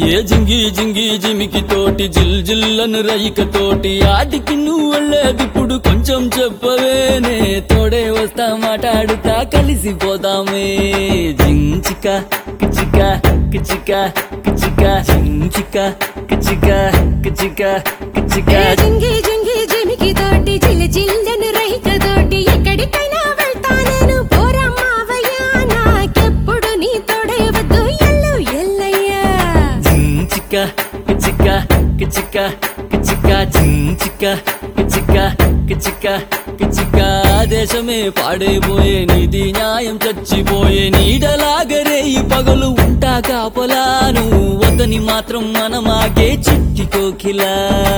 ఏ జింగి జింగి జిమికి తోటి జిల్ జిల్లను రైక తోటి ఆటికి నువ్వు వెళ్ళేది ఇప్పుడు కొంచెం చెప్పవేనే తోడే వస్తా మాట్లాడుతా కలిసిపోదామే జించిక కిచిక కిచిక కిచిక జించిక కిచిక కిచిక కిచిక ఏ జింగి జింగి జిమికి తోటి జిల్ జిల్లని రైక తోటి ఎక్కడికైనా వెళ్తా నేను పోరా మావయ్య నాకెప్పుడు నీ తోడే వద్దు ఎల్లు ఎల్లయ్యా జించిక కిచిక కిచిక కిచిక జించిక కిచిక కిచిక కిచిక దేశమే పాడైపోయే నీది న్యాయం చచ్చిపోయే నీడలాగరే ఈ పగలు ఉంటా కాపలాను వద్దని మాత్రం మనమాగే చిట్టి కోకిలా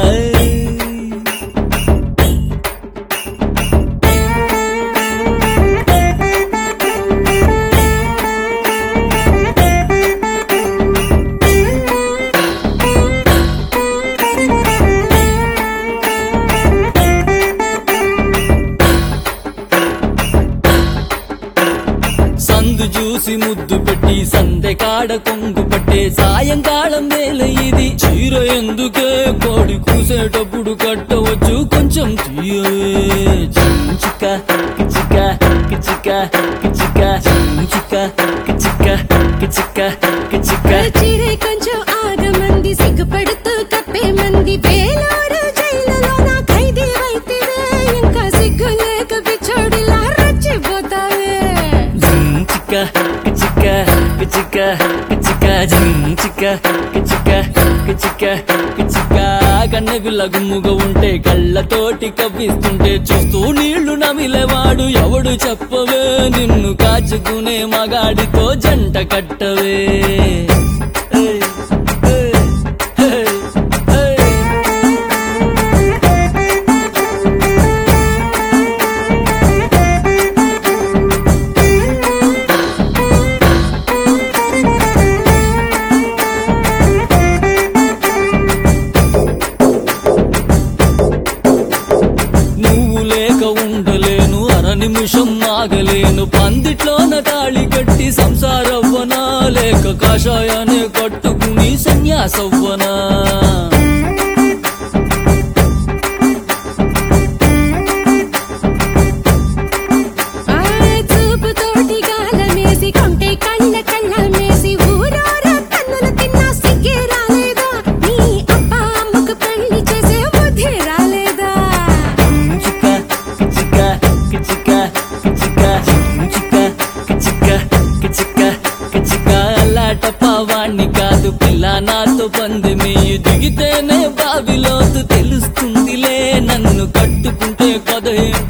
సందు చూసి ముద్దు పెట్టి సందె కాడ కొంగు పట్టే సాయంకాలం వేళ ఇది చీర ఎందుకే కోడి కూసేటప్పుడు కట్టవచ్చు కొంచెం తీయవే చించిక కిచిక కిచిక కిచిక చించిక కిచిక కిచిక కిచిక చిరే కొంచెం ఆగమంది సిగ్గుపడుతూ కప్పే మంది వేలారు జైలులో నా ఖైదీ వైతివే ఇంకా సిగ్గు లేక పిచ్చోడిలా రచ్చిపోతావే జించిక కిచిక కిచిక కిచిక జించిక కిచిక కిచిక కిచిక కన్నెకు లగుముగా ఉంటే కళ్ళతోటి కవ్విస్తుంటే చూస్తూ నీళ్లు నమిలేవాడు ఎవడు చెప్పవే నిన్ను కాచుకునే మగాడితో జంట కట్టవే ఏయ్, ఏయ్, ఏయ్, ఏయ్. నువ్వు లేక ఉండలేను అర నిమిషం ఆగలేను పందిట్లోన తాళి కట్టి సంసారవ్వనా లేక కాషాయాన్ని కట్టుకుని సన్యాసవ్వనా ఆ చూపు తోటి గాలమేసి కొంటే కళ్ళ కళ్ళమేసి ఊరారా కన్నుల తిన్నా సిగ్గే రాలేదా నీ అప్ప అమ్మకు పెళ్లి చేసే బుద్ధి రాలేదా కిచిక కిచిక కిచిక కిచిక కిచిక కిచిక కిచిక కిచిక అల్లాటప్ప వాణ్ణి కాదు పిల్ల నాతో పందెమేయు దిగితేనే బావిలోతు తెలుస్తుందిలే నన్ను కట్టుకుంటే కథ ఏంటో